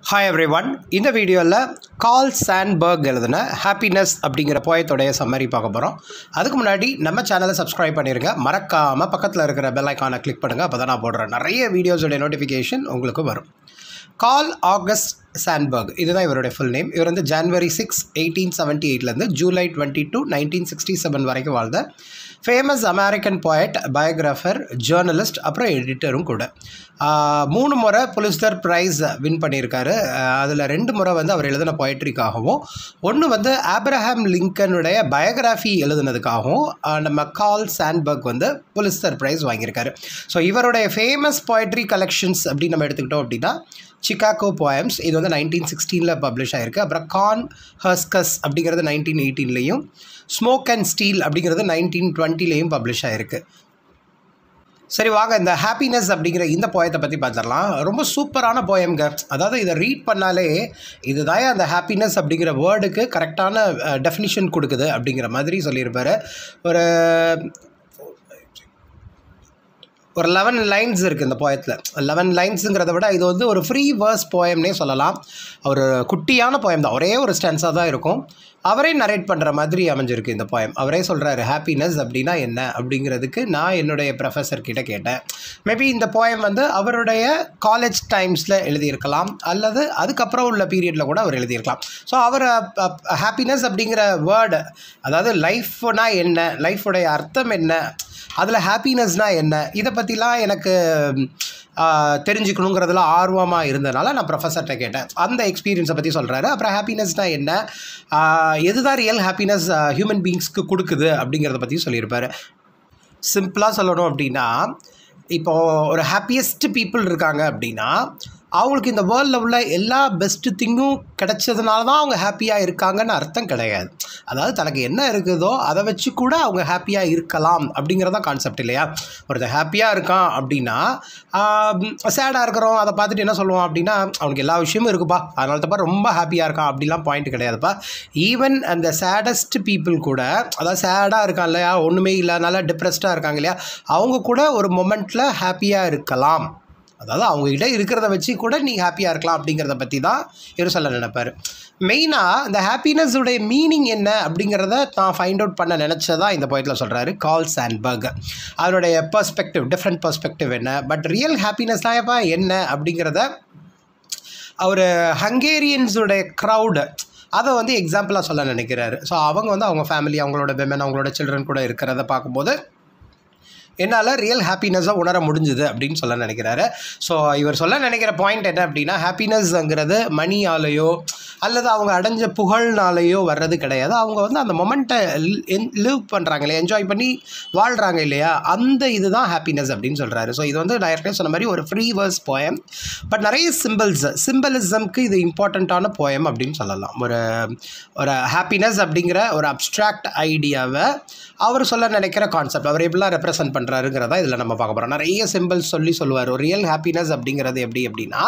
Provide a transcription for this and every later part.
hi every one இந்த வீடியோவில் கால் சான்பர்க் எழுதின ஹாப்பினஸ் அப்படிங்கிற போயத்தோடைய சம்மரி பார்க்க போகிறோம் அதுக்கு முன்னாடி நம்ம சேனலை சப்ஸ்கிரைப் பண்ணிருங்க மறக்காமல் பக்கத்தில் இருக்கிற பெல் ஐக்கானை கிளிக் பண்ணுங்கள் அப்போ தான் நான் போடுறேன் நிறைய வீடியோஸோடைய நோட்டிஃபிகேஷன் உங்களுக்கு வரும் கால் ஆகஸ்ட் சான்பர்க் இதுதான் இவருடைய ஃபுல் நேம் இவர் வந்து ஜான்வரி சிக்ஸ் எயிட்டீன் செவன்ட்டி எயிட்லேருந்து July twenty two nineteen sixty seven வரைக்கும் வாழ்ந்த famous American poet biographer journalist அப்புறம் எடிட்டரும் கூட ஆஹ் மூணு முறை புலிஸ்தர் ப்ரைஸ் வின் பண்ணியிருக்காரு அதில் ரெண்டு முறை வந்து அவர் எழுதின போயட்ரிக்காகவும் ஒன்று வந்து ஆப்ரஹாம் லிங்கனுடைய பயோகிராஃபி எழுதுனதுக்காகவும் ஆஹ் நம்ம கால் சான்பர்க் வந்து புலிஸ்தர் ப்ரைஸ் வாங்கியிருக்காரு ஸோ இவருடைய ஃபேமஸ் போயட்ரி கலெக்ஷன்ஸ் அப்படின்னு நம்ம எடுத்துக்கிட்டோம் அப்படின்னா சிகாகோ போயம்ஸ் இது வந்து நைன்டீன் சிக்ஸ்டீனில் பப்ளிஷ் ஆயிருக்கு அப்புறம் கான் ஹர்ஸ்கஸ் அப்படிங்கிறது நைன்டீன் எயிட்டீன்லேயும் ஸ்மோக் அண்ட் ஸ்டீல் அப்படிங்கிறது நைன்டீன் டுவெண்ட்டிலையும் பப்ளிஷ் ஆயிருக்கு சரி வாங்க இந்த ஹாப்பினஸ் அப்படிங்கிற இந்த போயத்தை பற்றி பார்த்துடலாம் ரொம்ப சூப்பரான போயம்ங்க அதாவது இதை ரீட் பண்ணாலே இதுதான் அந்த ஹாப்பினஸ் அப்படிங்கிற வேர்டுக்கு கரெக்டான டெஃபினிஷன் கொடுக்குது அப்படிங்கிற மாதிரி சொல்லியிருப்பாரு ஒரு ஒரு லெவன் லைன்ஸ் இருக்குது இந்த போயத்தில் லெவன் லைன்ஸுங்கிறத விட இது வந்து ஒரு ஃப்ரீ வேர்ஸ் போயம்னே சொல்லலாம் ஒரு குட்டியான போயம் தான் ஒரே ஒரு ஸ்டென்ஸாக தான் இருக்கும் அவரே நரேட் பண்ணுற மாதிரி அமைஞ்சிருக்கு இந்த போயம் அவரே சொல்கிறாரு ஹாப்பினஸ் அப்படின்னா என்ன அப்படிங்கிறதுக்கு நான் என்னுடைய ப்ரொஃபஸர் கிட்ட கேட்டேன் மேபி இந்த போயம் வந்து அவருடைய காலேஜ் டைம்ஸில் எழுதியிருக்கலாம் அல்லது அதுக்கப்புறம் உள்ள பீரியடில் கூட அவர் எழுதியிருக்கலாம் ஸோ அவர் ஹாப்பினஸ் அப்படிங்கிற வேர்டு அதாவது லைஃப்னா என்ன லைஃபுடைய அர்த்தம் என்ன அதில் ஹாப்பினஸ்னால் என்ன இதை பற்றிலாம் எனக்கு தெரிஞ்சுக்கணுங்கிறதுல ஆர்வமாக இருந்தனால நான் ப்ரொஃபஸர்கிட்ட கேட்டேன் அந்த எக்ஸ்பீரியன்ஸை பற்றி சொல்கிறாரு அப்புறம் ஹாப்பினஸ்னால் என்ன எதுதான் ரியல் ஹாப்பினஸ் ஹியூமன் பீங்ஸ்க்கு கொடுக்குது அப்படிங்கிறத பற்றி சொல்லியிருப்பாரு சிம்பிளாக சொல்லணும் அப்படின்னா இப்போது ஒரு ஹாப்பியஸ்ட் பீப்புள் இருக்காங்க அப்படின்னா அவங்களுக்கு இந்த வேர்ல்டில் உள்ள எல்லா பெஸ்ட்டு திங்கும் கிடைச்சதுனால தான் அவங்க ஹாப்பியாக இருக்காங்கன்னு அர்த்தம் கிடையாது அதாவது தனக்கு என்ன இருக்குதோ அதை வச்சு கூட அவங்க ஹாப்பியாக இருக்கலாம் அப்படிங்கிறதான் கான்செப்ட் இல்லையா ஒருத்தர் ஹாப்பியாக இருக்கான் அப்படின்னா சேடாக இருக்கிறோம் அதை பார்த்துட்டு என்ன சொல்லுவோம் அப்படின்னா அவனுக்கு எல்லா விஷயமும் இருக்குப்பா அதனால தப்பா ரொம்ப ஹாப்பியாக இருக்கான் அப்படிலாம் பாயிண்ட் கிடையாதுப்பா ஈவன் அந்த சேடஸ்ட் பீப்புள் கூட அதாவது சேடாக இருக்கான் இல்லையா ஒன்றுமே இல்லாதனால டிப்ரெஸ்டாக இருக்காங்க இல்லையா அவங்க கூட ஒரு மொமெண்ட்டில் ஹாப்பியாக இருக்கலாம் அதாவது அவங்ககிட்ட இருக்கிறத வச்சு கூட நீ ஹாப்பியாக இருக்கலாம் அப்படிங்கிறத பற்றி தான் இவர் சொல்ல நினைப்பார் மெயினாக இந்த ஹாப்பினஸுடைய மீனிங் என்ன அப்படிங்கிறத நான் ஃபைண்ட் அவுட் பண்ண நினச்சதா இந்த பாயிண்டில் சொல்கிறாரு கால் சான்பர்க் அதனுடைய பர்ஸ்பெக்டிவ் டிஃப்ரெண்ட் பர்ஸ்பெக்டிவ் என்ன பட் ரியல் ஹாப்பினஸ்னாப்பா என்ன அப்படிங்கிறத அவர் ஹங்கேரியன்ஸுடைய க்ரௌடு அதை வந்து எக்ஸாம்பிளாக சொல்ல நினைக்கிறாரு ஸோ அவங்க வந்து அவங்க ஃபேமிலி அவங்களோட விமன் அவங்களோட சில்ட்ரன் கூட இருக்கிறத பார்க்கும்போது என்னால் ரியல் ஹாப்பினஸை உணர முடிஞ்சுது அப்படின்னு சொல்ல நினைக்கிறாரு ஸோ இவர் சொல்ல நினைக்கிற பாயிண்ட் என்ன அப்படின்னா ஹாப்பினஸ்ங்கிறது மணியாலேயோ அல்லது அவங்க அடைஞ்ச புகழ்னாலேயோ வர்றது கிடையாது அவங்க வந்து அந்த மொமெண்ட்டை லிவ் பண்ணுறாங்க இல்லையா என்ஜாய் பண்ணி வாழ்கிறாங்க இல்லையா அந்த இதுதான் ஹாப்பினஸ் அப்படின்னு சொல்கிறாரு ஸோ இது வந்து நான் ஏற்கனவே சொன்ன மாதிரி ஒரு ஃப்ரீ வேர்ஸ் போயம் பட் நிறைய சிம்பிள்ஸ் சிம்பிளிசம்க்கு இது இம்பார்ட்டண்ட்டான போயம் அப்படின்னு சொல்லலாம் ஒரு ஒரு ஹாப்பினஸ் அப்படிங்கிற ஒரு அப்ட்ராக்ட் ஐடியாவை அவர் சொல்ல நினைக்கிற கான்செப்ட் அவர் எப்படிலாம் ரெப்ரசன்ட் பண்ணுறாருங்கிறதா இதில் நம்ம பார்க்க போகிறோம் நிறைய சிம்பிள்ஸ் சொல்லி சொல்லுவார் ஒரு ரியல் ஹாப்பினஸ் அப்படிங்கிறது எப்படி அப்படின்னா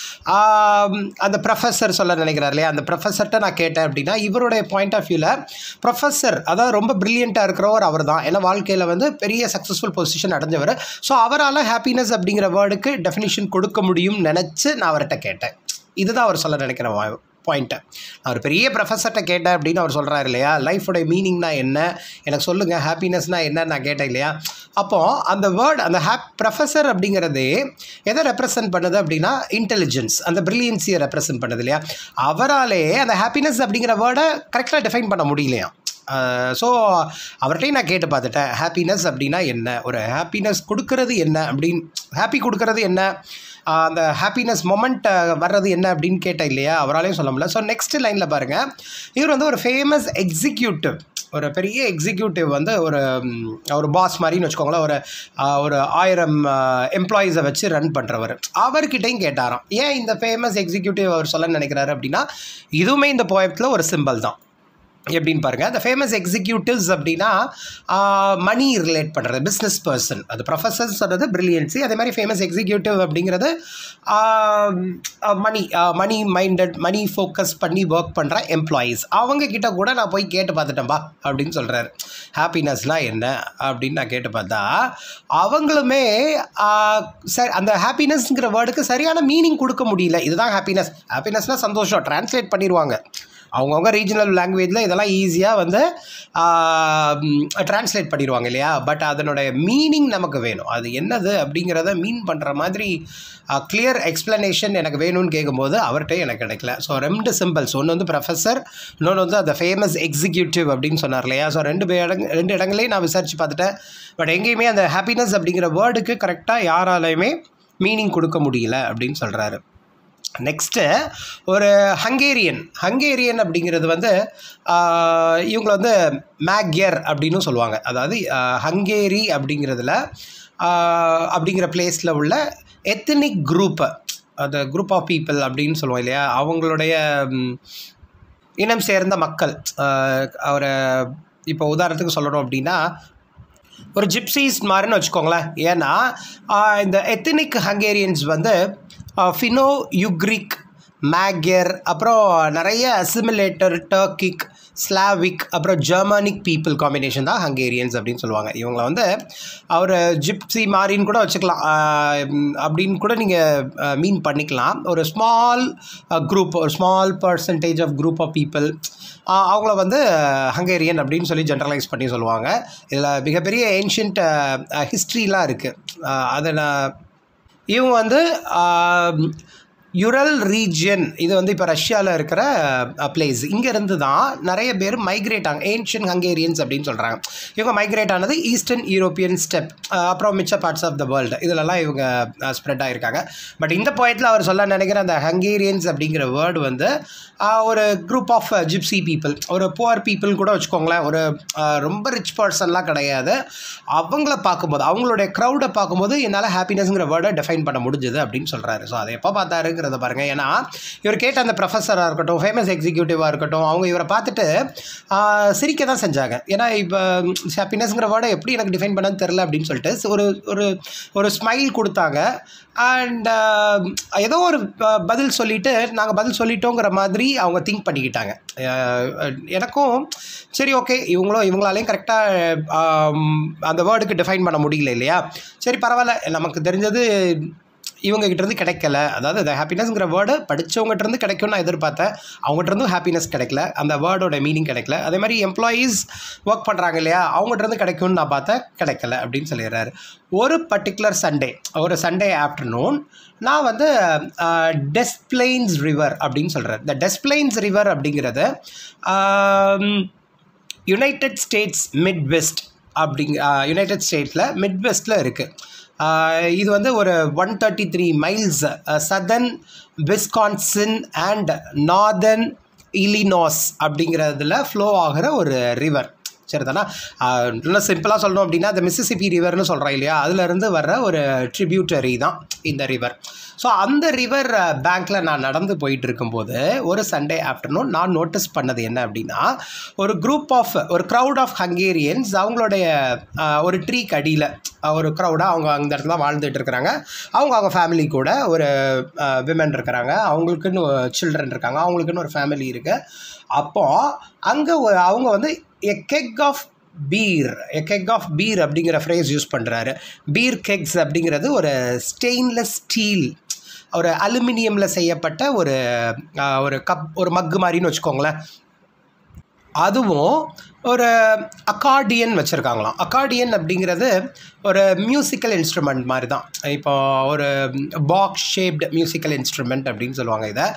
அந்த ப்ரொஃபஸர் சொல்ல நினைக்கிறார் இல்லையா அந்த ப்ரொஃபஸர்கிட்ட நான் கேட்டேன் அப்படின்னா இவருடைய பாயிண்ட் ஆஃப் வியூவில் ப்ரொஃபஸர் அதாவது ரொம்ப ப்ரில்லியண்ட்டாக இருக்கிறவர் அவர் தான் ஏன்னா வாழ்க்கையில் வந்து பெரிய சக்ஸஸ்ஃபுல் பொசிஷன் அடைஞ்சவர் ஸோ அவரால் ஹாப்பினஸ் அப்படிங்கிற வேர்டுக்கு டெஃபினிஷன் கொடுக்க முடியும்னு நினச்சி நான் அவர்கிட்ட கேட்டேன் இதுதான் அவர் சொல்ல நினைக்கிற பாயிண்ட்டை நான் ஒரு பெரிய ப்ரொஃபஸர்கிட்ட கேட்டேன் அப்படின்னு அவர் சொல்கிறாரு இல்லையா லைஃபோடைய மீனிங்னா என்ன எனக்கு சொல்லுங்கள் ஹாப்பினஸ்னால் என்னன்னு நான் கேட்டேன் இல்லையா அப்போது அந்த வேர்ட் அந்த ஹாப் ப்ரொஃபஸர் அப்படிங்கிறதே எதை ரெப்ரசன்ட் பண்ணுது அப்படின்னா இன்டெலிஜென்ஸ் அந்த ப்ரில்லியன்சியை ரெப்ரசன்ட் பண்ணுது இல்லையா அவராலே அந்த ஹாப்பினஸ் அப்படிங்கிற வேர்டை கரெக்டாக டிஃபைன் பண்ண முடியலையா ஸோ அவர்கிட்டையும் நான் கேட்டு பார்த்துட்டேன் ஹாப்பினஸ் அப்படின்னா என்ன ஒரு ஹாப்பினஸ் கொடுக்கறது என்ன அப்படின்னு ஹாப்பி கொடுக்கறது என்ன அந்த ஹாப்பினஸ் மொமெண்ட் வர்றது என்ன அப்படின்னு கேட்டேன் இல்லையா அவராலையும் சொல்ல முடியல ஸோ நெக்ஸ்ட் லைனில் பாருங்கள் இவர் வந்து ஒரு ஃபேமஸ் எக்ஸிக்யூட்டிவ் ஒரு பெரிய எக்ஸிக்யூட்டிவ் வந்து ஒரு ஒரு பாஸ் மாதிரின்னு வச்சுக்கோங்களேன் ஒரு ஒரு ஆயிரம் எம்ப்ளாயீஸை வச்சு ரன் பண்ணுறவர் அவர்கிட்டையும் கேட்டாராம் ஏன் இந்த ஃபேமஸ் எக்ஸிக்யூட்டிவ் அவர் சொல்ல நினைக்கிறாரு அப்படின்னா இதுவுமே இந்த போயத்தில் ஒரு சிம்பிள் தான் எப்படின்னு பாருங்கள் அந்த ஃபேமஸ் எக்ஸிக்யூட்டிவ்ஸ் அப்படின்னா மணி ரிலேட் பண்ணுறது பிஸ்னஸ் பர்சன் அது ப்ரொஃபஸர் சொல்கிறது பிரில்லியன்சி அதே மாதிரி ஃபேமஸ் எக்ஸிக்யூட்டிவ் அப்படிங்கிறது money money minded money focus பண்ணி ஒர்க் பண்ணுற எம்ப்ளாயீஸ் அவங்க கிட்ட கூட நான் போய் கேட்டு பார்த்துட்டேன்பா அப்படின்னு சொல்கிறாரு ஹாப்பினஸ்னால் என்ன அப்படின்னு நான் கேட்டு பார்த்தா அவங்களுமே சரி அந்த ஹாப்பினஸ்ங்கிற வேர்டுக்கு சரியான மீனிங் கொடுக்க முடியல இதுதான் ஹாப்பினஸ் ஹாப்பினஸ்னால் சந்தோஷம் ட்ரான்ஸ்லேட் பண்ணிடுவாங்க அவங்கவுங்க ரீஜனல் லாங்குவேஜில் இதெல்லாம் ஈஸியாக வந்து ட்ரான்ஸ்லேட் பண்ணிடுவாங்க இல்லையா பட் அதனுடைய மீனிங் நமக்கு வேணும் அது என்னது அப்படிங்கிறத மீன் பண்ணுற மாதிரி கிளியர் எக்ஸ்ப்ளனேஷன் எனக்கு வேணும்னு கேட்கும்போது அவர்கிட்ட எனக்கு கிடைக்கல ஸோ ரெண்டு சிம்பிள்ஸ் ஒன்று வந்து ப்ரொஃபஸர் இன்னொன்று வந்து அந்த ஃபேமஸ் எக்ஸிக்யூட்டிவ் அப்படின்னு சொன்னார் இல்லையா ஸோ ரெண்டு இடங்க ரெண்டு இடங்களையும் நான் விசாரித்து பார்த்துட்டேன் பட் எங்கேயுமே அந்த ஹாப்பினஸ் அப்படிங்கிற வேர்டுக்கு கரெக்டாக யாராலையுமே மீனிங் கொடுக்க முடியல அப்படின்னு சொல்கிறாரு நெக்ஸ்ட்டு ஒரு ஹங்கேரியன் ஹங்கேரியன் அப்படிங்கிறது வந்து இவங்களை வந்து மேக்யர் அப்படின்னு சொல்லுவாங்க அதாவது ஹங்கேரி அப்படிங்கிறதுல அப்படிங்கிற பிளேஸில் உள்ள எத்தனிக் குரூப்பு அந்த குரூப் ஆஃப் பீப்புள் அப்படின்னு சொல்லுவோம் இல்லையா அவங்களுடைய இனம் சேர்ந்த மக்கள் அவரை இப்போ உதாரணத்துக்கு சொல்லணும் அப்படின்னா ஒரு ஜிப்சிஸ் மாதிரின்னு வச்சுக்கோங்களேன் ஏன்னா இந்த எத்தனிக் ஹங்கேரியன்ஸ் வந்து ஃபினோ யுக்ரிக் மேகர் அப்புறம் நிறைய அசிமிலேட்டர் டர்க்கிக் ஸ்லாவிக் அப்புறம் ஜெர்மனிக் பீப்புள் காம்பினேஷன் தான் ஹங்கேரியன்ஸ் அப்படின்னு சொல்லுவாங்க இவங்கள வந்து அவர் ஜிப்சி மாதிரின்னு கூட வச்சுக்கலாம் அப்படின்னு கூட நீங்கள் மீன் பண்ணிக்கலாம் ஒரு ஸ்மால் குரூப் ஒரு small percentage of group of people அவங்கள வந்து ஹங்கேரியன் அப்படின்னு சொல்லி ஜென்ரலைஸ் பண்ணி சொல்லுவாங்க இதில் மிகப்பெரிய ஏன்ஷியன்ட் ஹிஸ்ட்ரிலாம் இருக்குது அதை நான் இவங்க வந்து யுரல் ரீஜியன் இது வந்து இப்போ ரஷ்யாவில் இருக்கிற பிளேஸ் இங்கேருந்து தான் நிறைய பேர் மைக்ரேட் ஆங்க ஏன்ஷியன் ஹங்கேரியன்ஸ் அப்படின்னு சொல்கிறாங்க இவங்க மைக்ரேட் ஆனது ஈஸ்டர்ன் யூரோப்பியன் ஸ்டெப் அப்புறம் மிச்ச பார்ட்ஸ் ஆஃப் த வேர்ல்டு இதிலலாம் இவங்க ஸ்ப்ரெட் ஆகிருக்காங்க பட் இந்த போயத்தில் அவர் சொல்ல நினைக்கிற அந்த ஹங்கேரியன்ஸ் அப்படிங்கிற வேர்டு வந்து ஒரு குரூப் ஆஃப் ஜிப்சி பீப்புள் ஒரு புவர் பீப்புள் கூட வச்சுக்கோங்களேன் ஒரு ரொம்ப ரிச் பர்சன்லாம் கிடையாது அவங்கள பார்க்கும்போது அவங்களுடைய க்ரௌடை பார்க்கும்போது என்னால் ஹாப்பினஸ்ங்கிற வேர்டை டிஃபைன் பண்ண முடிஞ்சது அப்படின்னு சொல்கிறாரு ஸோ அதை எப்போ பார்த்தாருங்கிற இருக்கிறத பாருங்கள் ஏன்னா இவர் கேட்ட அந்த ப்ரொஃபஸராக இருக்கட்டும் ஃபேமஸ் எக்ஸிக்யூட்டிவாக இருக்கட்டும் அவங்க இவரை பார்த்துட்டு சிரிக்க தான் செஞ்சாங்க ஏன்னா இப்போ ஹாப்பினஸ்ங்கிற வேர்டை எப்படி எனக்கு டிஃபைன் பண்ணன்னு தெரில அப்படின்னு சொல்லிட்டு ஒரு ஒரு ஒரு ஸ்மைல் கொடுத்தாங்க அண்ட் ஏதோ ஒரு பதில் சொல்லிவிட்டு நாங்கள் பதில் சொல்லிட்டோங்கிற மாதிரி அவங்க திங்க் பண்ணிக்கிட்டாங்க எனக்கும் சரி ஓகே இவங்களும் இவங்களாலையும் கரெக்டாக அந்த வேர்டுக்கு டிஃபைன் பண்ண முடியல இல்லையா சரி பரவாயில்ல நமக்கு தெரிஞ்சது இவங்ககிட்டருந்து கிடைக்கல அதாவது அந்த ஹாப்பினஸ்ங்கிற வேர்டு படித்தவங்ககிட்டருந்து கிடைக்கும்னு நான் எதிர்பார்த்தேன் அவங்ககிட்டருந்தும் ஹாப்பினஸ் கிடைக்கல அந்த வேர்டோட மீனிங் கிடைக்கல அதே மாதிரி எம்ப்ளாயீஸ் ஒர்க் பண்ணுறாங்க இல்லையா அவங்ககிட்டருந்து கிடைக்கும்னு நான் பார்த்தேன் கிடைக்கல அப்படின்னு சொல்லிடுறாரு ஒரு பர்டிகுலர் சண்டே ஒரு சண்டே ஆஃப்டர்நூன் நான் வந்து டெஸ்பிளைன்ஸ் ரிவர் அப்படின்னு சொல்கிறேன் இந்த டெஸ்பிளைன்ஸ் ரிவர் அப்படிங்கிறது யுனைடெட் ஸ்டேட்ஸ் மிட் வெஸ்ட் அப்படிங்க யுனைடெட் ஸ்டேட்ஸில் மிட் வெஸ்ட்டில் இருக்குது இது வந்து ஒரு one thirty three miles southern Wisconsin and northern Illinois அப்படிங்கிறதுல ஃப்ளோ ஆகிற ஒரு ரிவர் சரிதானா இன்னும் சிம்பிளாக சொல்லணும் அப்படின்னா இந்த மிசிசிபி ரிவர்னு சொல்கிறோம் இல்லையா அதுலேருந்து வர்ற ஒரு ட்ரிபியூட்டரி தான் இந்த ரிவர் ஸோ அந்த ரிவர் பேங்க்கில் நான் நடந்து போயிட்டு இருக்கும்போது ஒரு சண்டே ஆஃப்டர்நூன் நான் நோட்டீஸ் பண்ணது என்ன அப்படின்னா ஒரு குரூப் ஆஃப் ஒரு க்ரௌட் ஆஃப் ஹங்கேரியன்ஸ் அவங்களுடைய ஒரு ட்ரீக்கு அடியில் ஒரு க்ரௌடாக அவங்க அந்த இடத்துல வாழ்ந்துட்டு இருக்கிறாங்க அவங்க அவங்க ஃபேமிலி கூட ஒரு விமன் இருக்கிறாங்க அவங்களுக்குன்னு சில்ட்ரன் இருக்காங்க அவங்களுக்குன்னு ஒரு ஃபேமிலி இருக்குது அப்போது அங்கே அவங்க வந்து a keg of beer a keg of beer அப்படிங்கிற ஃப்ரேஸ் யூஸ் பண்ணுறாரு பீர் கெக்ஸ் அப்படிங்கிறது ஒரு ஸ்டெயின்லெஸ் ஸ்டீல் ஒரு அலுமினியமில் செய்யப்பட்ட ஒரு ஒரு கப் ஒரு மக்கு மாதிரின்னு வச்சுக்கோங்களேன் அதுவும் ஒரு அக்கார்டியன் வச்சுருக்காங்களாம் அக்கார்டியன் அப்படிங்கிறது ஒரு மியூசிக்கல் இன்ஸ்ட்ருமெண்ட் மாதிரி தான் இப்போ ஒரு பாக்ஸ் ஷேப்டு மியூசிக்கல் இன்ஸ்ட்ருமெண்ட் அப்படின்னு சொல்லுவாங்க இதை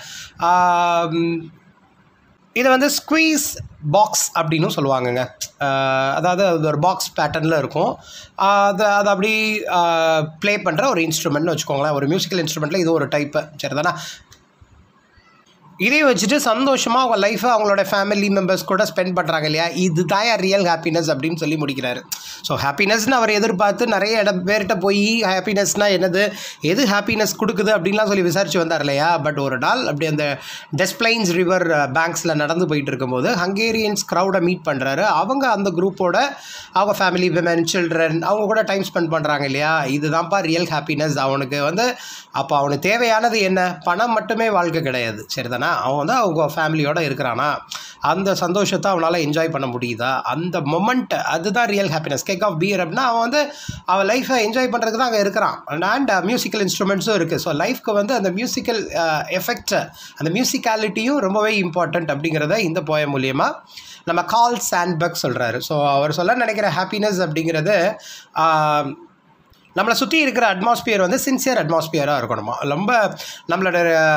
இதை வந்து ஸ்குவீஸ் பாக்ஸ் அப்படின்னு சொல்லுவாங்கங்க அதாவது அது ஒரு பாக்ஸ் பேட்டர்னில் இருக்கும் அதை அதை அப்படி ப்ளே பண்ணுற ஒரு இன்ஸ்ட்ருமெண்ட்னு வச்சுக்கோங்களேன் ஒரு மியூசிக்கல் இன்ஸ்ட்ருமெண்ட்டில் இது ஒரு டைப்பு சரிதானா இதை வச்சுட்டு சந்தோஷமாக அவங்க லைஃப்பை அவங்களோட ஃபேமிலி மெம்பர்ஸ் கூட ஸ்பெண்ட் பண்ணுறாங்க இல்லையா இது தான் ரியல் ஹாப்பினஸ் அப்படின்னு சொல்லி முடிக்கிறாரு ஸோ ஹாப்பினஸ்னு அவர் எதிர்பார்த்து நிறைய இடம் பேர்கிட்ட போய் ஹாப்பினஸ்னால் என்னது எது ஹாப்பினஸ் கொடுக்குது அப்படின்லாம் சொல்லி விசாரிச்சு வந்தார் இல்லையா பட் ஒரு நாள் அப்படி அந்த டெஸ்பிளைன்ஸ் ரிவர் பேங்க்ஸில் நடந்து போயிட்டு இருக்கும்போது ஹங்கேரியன்ஸ் க்ரௌடை மீட் பண்ணுறாரு அவங்க அந்த குரூப்போட அவங்க ஃபேமிலி விமன் சில்ட்ரன் அவங்க கூட டைம் ஸ்பெண்ட் பண்ணுறாங்க இல்லையா இதுதான்ப்பா ரியல் ஹாப்பினஸ் அவனுக்கு வந்து அப்போ அவனுக்கு தேவையானது என்ன பணம் மட்டுமே வாழ்க்கை கிடையாது சரிதானா அவன் வந்து அவங்க ஃபேமிலியோட இருக்கிறானா அந்த சந்தோஷத்தை அவனால் என்ஜாய் பண்ண முடியுதா அந்த மொமெண்ட் அதுதான் real happiness keg of beer அப்படின்னா அவன் வந்து அவன் லைஃப்பை என்ஜாய் பண்ணுறதுக்கு தான் அங்கே இருக்கிறான் அண்ட் மியூசிக்கல் இன்ஸ்ட்ருமெண்ட்ஸும் இருக்குது ஸோ லைஃப்க்கு வந்து அந்த மியூசிக்கல் எஃபெக்ட் அந்த மியூசிக்காலிட்டியும் ரொம்பவே இம்பார்ட்டண்ட் அப்படிங்கிறத இந்த போயம் மூலியமாக நம்ம கால் சாண்ட்பர்க் சொல்கிறாரு ஸோ அவர் சொல்ல நினைக்கிற ஹாப்பினஸ் அப்படிங்கிறது ஆஹ், நம்மளை சுற்றி இருக்கிற அட்மாஸ்பியர் வந்து சின்சியர் அட்மாஸ்பியராக இருக்கணுமா ரொம்ப நம்மளோட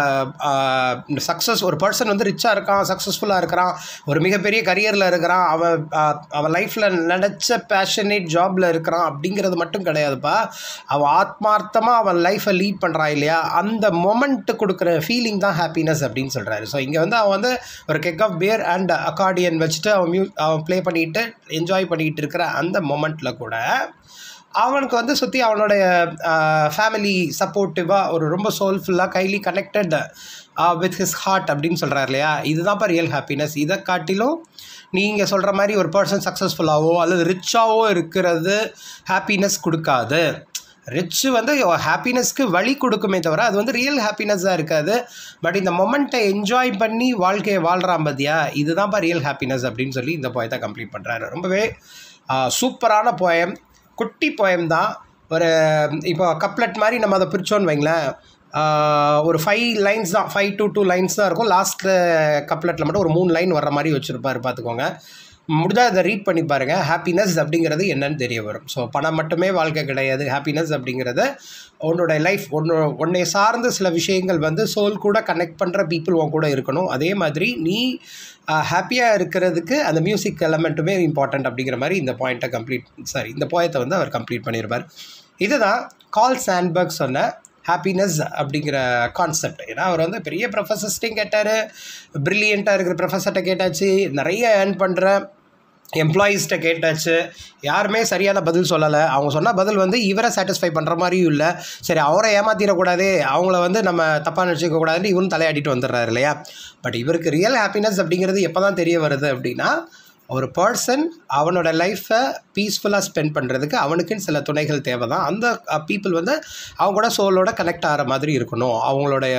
சக்ஸஸ் ஒரு பர்சன் வந்து ரிச்சாக இருக்கான் சக்ஸஸ்ஃபுல்லாக இருக்கிறான் ஒரு மிகப்பெரிய கரியரில் இருக்கிறான் அவன் ஆஹ், அவன் லைஃப்பில் நினச்ச பேஷனேட் ஜாபில் இருக்கிறான் அப்படிங்கிறது மட்டும் கிடையாதுப்பா அவன் ஆத்மார்த்தமாக அவன் லைஃப்பை லீட் பண்ணுறான் இல்லையா அந்த மொமெண்ட்டு கொடுக்குற ஃபீலிங் தான் ஹாப்பினஸ் அப்படின்னு சொல்கிறாரு ஸோ இங்கே வந்து அவன் வந்து ஒரு keg of beer and accordion வச்சுட்டு அவன் மியூ அவன் ப்ளே பண்ணிட்டு என்ஜாய் பண்ணிகிட்டு இருக்கிற அந்த மொமெண்ட்டில் கூட அவனுக்கு வந்து சுற்றி அவனுடைய ஃபேமிலி சப்போர்ட்டிவாக ஒரு ரொம்ப சோல்ஃபுல்லாக கைலி கனெக்டட் வித் ஹிஸ் ஹார்ட் அப்படின்னு சொல்கிறார் இல்லையா இதுதான்ப்பா ரியல் ஹாப்பினஸ் இதை காட்டிலும் நீங்கள் சொல்கிற மாதிரி ஒரு பர்சன் சக்ஸஸ்ஃபுல்லாகவோ அல்லது ரிச்சாவோ இருக்கிறது ஹாப்பினஸ் கொடுக்காது ரிச்சு வந்து ஹாப்பினஸ்க்கு வழி கொடுக்குமே தவிர அது வந்து ரியல் ஹாப்பினஸ்ஸாக இருக்காது பட் இந்த மொமெண்ட்டை என்ஜாய் பண்ணி வாழ்க்கையை வாழ்கிறான் பார்த்தியா இதுதான்ப்பா ரியல் ஹாப்பினஸ் அப்படின்னு சொல்லி இந்த போயத்தை கம்ப்ளீட் பண்ணுறாரு ரொம்பவே சூப்பரான போயம் குட்டி போயம் தான் ஒரு இப்போ கப்லெட் மாதிரி நம்ம அதை பிரித்தோன்னு வைங்களேன் ஆஹ் ஒரு ஃபைவ் லைன்ஸ் தான் ஃபைவ் டு டூ லைன்ஸ் தான் இருக்கும் லாஸ்ட்டில் கப்லெட்டில் மட்டும் ஒரு மூணு லைன் வர்ற மாதிரி வச்சுருப்பாரு பார்த்துக்கோங்க முடிஞ்சால் அதை ரீட் பண்ணி பாருங்கள் ஹாப்பினஸ் அப்படிங்கிறது என்னன்னு தெரிய வரும் ஸோ பணம் மட்டுமே வாழ்க்கை கிடையாது ஹாப்பினஸ் அப்படிங்கிறது உன்னோட லைஃப் ஒன்று உன்னை சார்ந்த சில விஷயங்கள் வந்து சோல் கூட கனெக்ட் பண்ணுற பீப்புள் உன் கூட இருக்கணும் அதே மாதிரி நீ ஹாப்பியாக இருக்கிறதுக்கு அந்த மியூசிக் எலமெண்ட்டுமே இம்பார்ட்டண்ட் அப்படிங்கிற மாதிரி இந்த பாயிண்ட்டை கம்ப்ளீட் சாரி இந்த போயத்தை வந்து அவர் கம்ப்ளீட் பண்ணியிருப்பார் இதுதான் கால் சாண்ட்பர்க் சொன்ன ஹாப்பினஸ் அப்படிங்கிற கான்செப்ட் ஏன்னா அவர் வந்து பெரிய ப்ரொஃபஸர்ஸ்ட்டையும் கேட்டார் ப்ரில்லியண்ட்டாக இருக்கிற ப்ரொஃபஸர்கிட்ட கேட்டாச்சு நிறைய ஏர்ன் பண்ணுற எம்ப்ளாயீஸ்கிட்ட கேட்டாச்சு யாருமே சரியான பதில் சொல்லலை அவங்க சொன்ன பதில் வந்து இவரை சாட்டிஸ்ஃபை பண்ணுற மாதிரியும் இல்லை சரி அவரை ஏமாத்திடக்கூடாதே அவங்கள வந்து நம்ம தப்பாக நினச்சிக்க கூடாதுன்னு இவரும் தலையாடிட்டு வந்துடுறாரு இல்லையா பட் இவருக்கு ரியல் ஹாப்பினஸ் அப்படிங்கிறது எப்போ தான் தெரிய வருது அப்படின்னா ஒரு பர்சன் அவனோட லைஃப்பை பீஸ்ஃபுல்லாக ஸ்பெண்ட் பண்ணுறதுக்கு அவனுக்குன்னு சில துணைகள் தேவை தான் அந்த பீப்புள் வந்து அவங்க கூட சோலோட கனெக்ட் ஆகிற மாதிரி இருக்கணும் அவங்களுடைய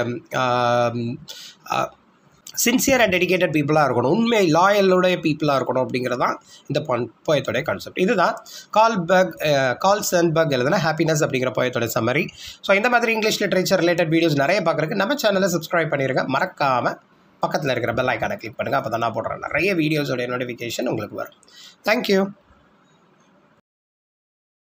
சின்சியர் அண்ட் டெடிகேட்டட் பீப்புளாக இருக்கணும் உண்மை லாயலுடைய பீப்புளாக இருக்கணும் அப்படிங்கிறதான் இந்த பான் போயத்தோடைய கான்செப்ட் இதுதான் கால் பக் கால் சன்பர்க் எழுதுனா ஹாப்பினஸ் அப்படிங்கிற போயத்தோட சம்மரி ஸோ இந்த மாதிரி இங்கிலீஷ் லிட்ரேச்சர் ரிலேட்டட் வீடியோஸ் நிறைய பார்க்குறதுக்கு நம்ம சேனலை சப்ஸ்கிரைப் பண்ணிடுங்க மறக்காமல் பக்கத்தில் இருக்கிற பெல் ஐக்கானை கிளிக் பண்ணுங்கள் அப்போ தான் நான் போடுறேன் நிறைய வீடியோஸோடைய நோட்டிஃபிகேஷன் உங்களுக்கு வரும் தேங்க்யூ